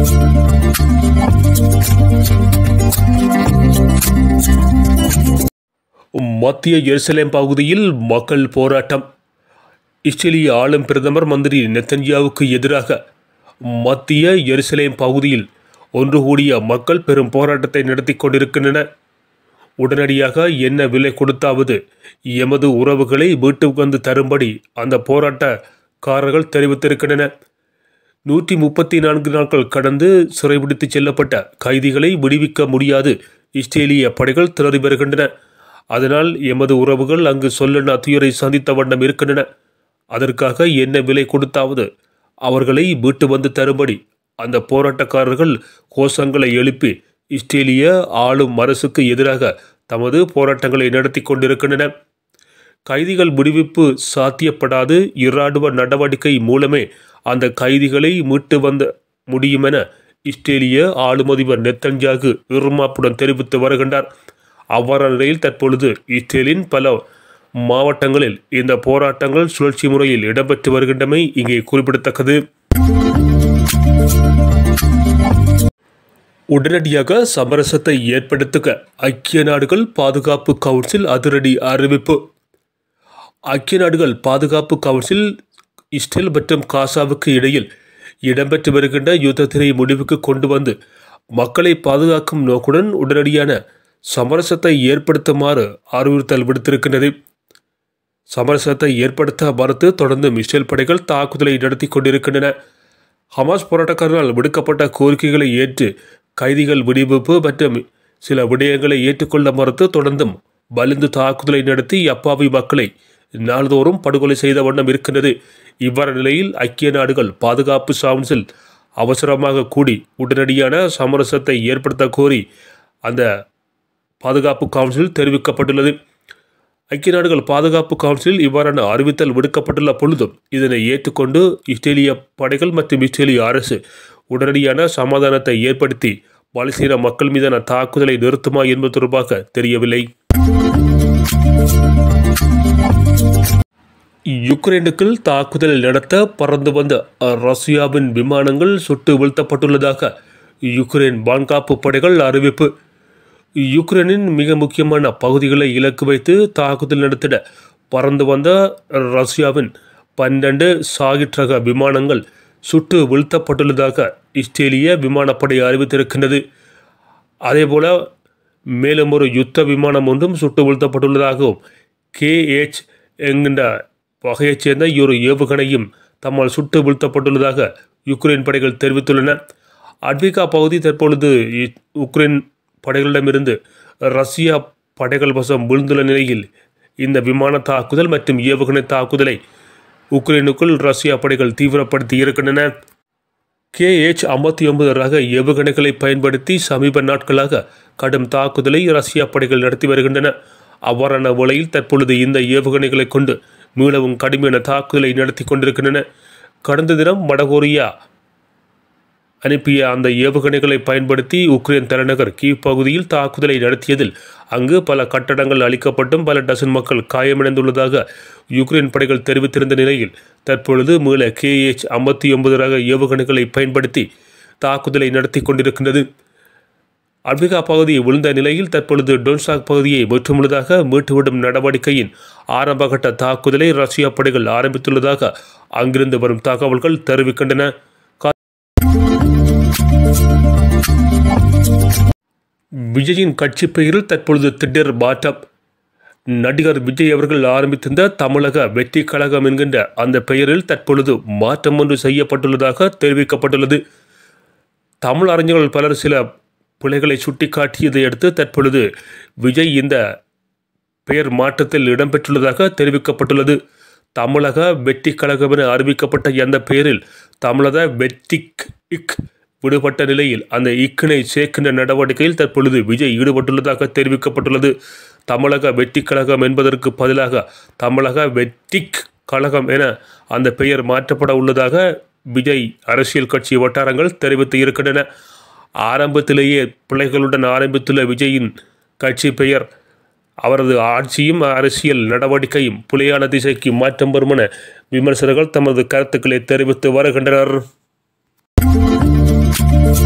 மத்திய எருசலேம் பகுதியில் மக்கள் போராட்டம் இஸ்ரேலிய ஆளும் பிரதமர் மந்திரி நெத்தன்யாவுக்கு எதிராக மத்திய எருசலேம் பகுதியில் ஒன்று கூடிய மக்கள் பெரும் போராட்டத்தை நடத்தி கொண்டிருக்கின்றனர் உடனடியாக என்ன விலை கொடுத்தாவது எமது உறவுகளை வீட்டுக்கு வந்து தரும்படி அந்த போராட்டக்காரர்கள் தெரிவித்திருக்கின்றனர் நூற்றி முப்பத்தி நான்கு நாட்கள் கடந்து சிறைபிடித்து செல்லப்பட்ட கைதிகளை விடுவிக்க முடியாது இஸ்ரேலிய படைகள் திணறி வருகின்றன அதனால் எமது உறவுகள் அங்கு சொல்லன துயரை சந்தித்த வண்ணம் இருக்கின்றன அதற்காக என்ன விலை கொடுத்தாவது அவர்களை வீட்டு வந்து தரும்படி அந்த போராட்டக்காரர்கள் கோஷங்களை எழுப்பி இஸ்ரேலிய ஆளும் அரசுக்கு எதிராக தமது போராட்டங்களை நடத்தி கொண்டிருக்கின்றன கைதிகள் விடுவிப்பு சாத்தியப்படாது இராணுவ நடவடிக்கை மூலமே அந்த கைதிகளை மீட்டு வந்த முடியுமென இஸ்ரேலிய ஆளும் அதிபர் நெத்தன்ஜாகு இருமாப்புடன் தெரிவித்து வருகின்றார் அவ்வாறான நிலையில் தற்பொழுது இஸ்ரேலின் பல மாவட்டங்களில் இந்த போராட்டங்கள் சுழற்சி முறையில் இடம்பெற்று வருகின்றமை இங்கே குறிப்பிடத்தக்கது உடனடியாக சமரசத்தை ஏற்படுத்துக ஐக்கிய நாடுகள் பாதுகாப்பு கவுன்சில் அதிரடி அறிவிப்பு ஐக்கிய நாடுகள் பாதுகாப்பு கவுன்சில் இஸ்ரேல் மற்றும் காசாவுக்கு இடையில் இடம்பெற்று வருகின்ற யுத்தத்தினை முடிவுக்கு கொண்டு வந்து மக்களை பாதுகாக்கும் நோக்குடன் உடனடியான சமரசத்தை ஏற்படுத்துமாறு அறிவுறுத்தல் விடுத்திருக்கின்றது சமரசத்தை ஏற்படுத்த மறுத்து தொடர்ந்து இஸ்ரேல் படைகள் தாக்குதலை நடத்தி கொண்டிருக்கின்றன ஹமாஸ் போராட்டக்காரர்களால் விடுக்கப்பட்ட கோரிக்கைகளை ஏற்று கைதிகள் விடுவிப்பு மற்றும் சில விடயங்களை ஏற்றுக்கொள்ள மறுத்து தொடர்ந்தும் வலிந்து தாக்குதலை நடத்தி அப்பாவி மக்களை நாள்தோறும் படுகொலை செய்த வண்ணம் இருக்கின்றது இவ்வாறு நிலையில் ஐக்கிய நாடுகள் பாதுகாப்பு கவுன்சில் அவசரமாக கூடி உடனடியான சமரசத்தை ஏற்படுத்த கோரி அந்த பாதுகாப்பு கவுன்சில் தெரிவிக்கப்பட்டுள்ளது ஐக்கிய நாடுகள் பாதுகாப்பு கவுன்சிலில் இவ்வாறான அறிவித்தல் விடுக்கப்பட்டுள்ள பொழுதும் இதனை ஏற்றுக்கொண்டு இஸ்ரேலிய படைகள் மற்றும் இஸ்ரேலிய அரசு உடனடியான சமாதானத்தை ஏற்படுத்தி பாலஸ்தீன மக்கள் மீதான தாக்குதலை நிறுத்துமா என்பது தொடர்பாக தெரியவில்லை யுக்ரைனுக்குள் தாக்குதல் நடத்த பறந்து வந்த ரஷ்யாவின் விமானங்கள் சுட்டு வீழ்த்தப்பட்டுள்ளதாக யுக்ரைன் பான்காப்பு படைகள் அறிவிப்பு யுக்ரைனின் மிக முக்கியமான பகுதிகளை இலக்கு வைத்து தாக்குதல் நடத்திட பறந்து வந்த ரஷ்யாவின் பன்னெண்டு சாகிட் ரக விமானங்கள் சுட்டு வீழ்த்தப்பட்டுள்ளதாக இஸ்ரேலிய விமானப்படை அறிவித்திருக்கின்றது அதேபோல மேலும் ஒரு யுத்த விமானம் ஒன்றும் சுட்டு வீழ்த்தப்பட்டுள்ளதாகவும் கேஎச் என்கின்ற வகையைச் சேர்ந்த ஒரு ஏவுகணையும் தம்மால் சுட்டு வீழ்த்தப்பட்டுள்ளதாக யுக்ரைன் படைகள் தெரிவித்துள்ளன அட்விகா பகுதி தற்பொழுது உக்ரைன் படைகளிடமிருந்து ரஷ்யா படைகள் வசம் விழுந்துள்ள நிலையில் இந்த விமான தாக்குதல் மற்றும் ஏவுகணை தாக்குதலை உக்ரைனுக்குள் ரஷ்யா படைகள் தீவிரப்படுத்தி இருக்கின்றன கேஎச் ஐம்பத்தி ஒன்பது ரக ஏவுகணைகளை பயன்படுத்தி சமீப நாட்களாக கடும் தாக்குதலை ரஷ்யா படைகள் நடத்தி வருகின்றன அவ்வாறான வேளையில் தற்பொழுது இந்த ஏவுகணைகளை கொண்டு மீளவும் கடுமையான தாக்குதலை நடத்தி கொண்டிருக்கின்றன கடந்த தினம் வடகொரியா அனுப்பிய அந்த ஏவுகணைகளை பயன்படுத்தி உக்ரைன் தலைநகர் கீவ் பகுதியில் தாக்குதலை நடத்தியதில் அங்கு பல கட்டடங்கள் அளிக்கப்பட்டும் பல டசன் மக்கள் காயமடைந்துள்ளதாக யுக்ரைன் படைகள் தெரிவித்திருந்த நிலையில் தற்பொழுது மீள கேஎச் ஐம்பத்தி ஒன்பது ரக ஏவுகணைகளை பயன்படுத்தி தாக்குதலை நடத்தி கொண்டிருக்கின்றது அப்ரிகா பகுதி விழுந்த நிலையில் தற்பொழுது டொன்சாக் பகுதியை முற்றுமுழுதாக மீட்டுவிடும் நடவடிக்கையின் ஆரம்பகட்ட தாக்குதலை ரஷ்யா படைகள் ஆரம்பித்துள்ளதாக அங்கிருந்து வரும் தகவல்கள் தெரிவிக்கின்றன விஜயின் கட்சி பெயரில் தற்பொழுது திடீர் மாற்றம் நடிகர் விஜய் அவர்கள் ஆரம்பித்திருந்த தமிழக வெற்றி கழகம் என்கின்ற அந்த பெயரில் தற்பொழுது மாற்றம் ஒன்று செய்யப்பட்டுள்ளதாக தெரிவிக்கப்பட்டுள்ளது தமிழ் அறிஞர்கள் பலர் சில பிழைகளை சுட்டிக்காட்டியதை அடுத்து தற்பொழுது விஜய் இந்த பெயர் மாற்றத்தில் இடம்பெற்றுள்ளதாக தெரிவிக்கப்பட்டுள்ளது தமிழக வெற்றி கழகம் என அறிவிக்கப்பட்ட அந்த பெயரில் தமிழக வெற்றிக் இக் விடுபட்ட நிலையில் அந்த இக்கினை சேர்க்கின்ற நடவடிக்கையில் தற்பொழுது விஜய் ஈடுபட்டுள்ளதாக தெரிவிக்கப்பட்டுள்ளது தமிழக வெற்றி கழகம் என்பதற்கு பதிலாக தமிழக வெற்றிக் கழகம் என அந்த பெயர் மாற்றப்பட உள்ளதாக விஜய் அரசியல் கட்சி வட்டாரங்கள் தெரிவித்து இருக்கின்றன ஆரம்பத்திலேயே பிள்ளைகளுடன் ஆரம்பித்துள்ள விஜயின் கட்சி பெயர் அவரது ஆட்சியும் அரசியல் நடவடிக்கையும் புலியான திசைக்கு மாற்றம் வரும் என விமர்சகர்கள் தமது கருத்துக்களை தெரிவித்து வருகின்றனர்